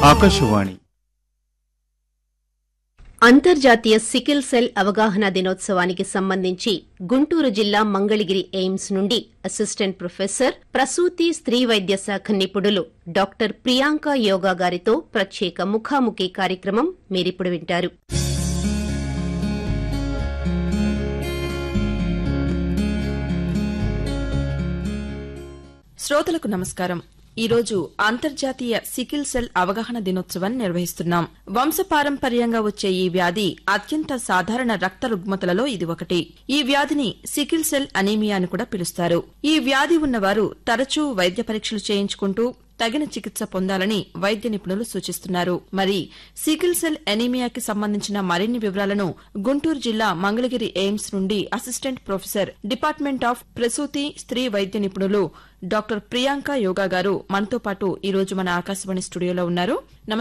ఆకాశవాణి అంతర్జాతీయ sickle cell అవగాహన దినోత్సవానికి సంబంధించి గుంటూరు జిల్లా మంగళగిరి ఎయిమ్స్ నుండి అసిస్టెంట్ ప్రొఫెసర్ ప్రసూతి స్త్రీ వైద్య శాఖ నిపుణులు డాక్టర్ ప్రియాంక యోగా గారితో ప్రత్యేక ముఖాముఖి కార్యక్రమం మీరిప్పుడు వింటారు శ్రోతలకు నమస్కారం ఈ రోజు అంతర్జాతీయ సికిల్ సెల్ అవగాహన దినోత్సవాన్ని నిర్వహిస్తున్నాం వంశపారంపర్యంగా వచ్చే ఈ వ్యాధి అత్యంత సాధారణ రక్త రుగ్మతలలో ఇది ఒకటి ఈ వ్యాధిని సికిల్ సెల్ అనీమియా అని కూడా పిలుస్తారు ఈ వ్యాధి ఉన్నవారు తరచూ వైద్య పరీక్షలు చేయించుకుంటూ తగిన చికిత్స పొందాలని వైద్య నిపుణులు సూచిస్తున్నారు మరి సికిల్ సెల్ ఎనీమియాకి సంబంధించిన మరిన్ని వివరాలను గుంటూరు జిల్లా మంగళగిరి ఎయిమ్స్ నుండి అసిస్టెంట్ ప్రొఫెసర్ డిపార్ట్మెంట్ ఆఫ్ ప్రసూతి స్త్రీ వైద్య నిపుణులు డాక్టర్ ప్రియాంక యోగా గారు మనతో పాటు ఈ రోజు మన ఆకాశవాణి స్టూడియోలో ఉన్నారు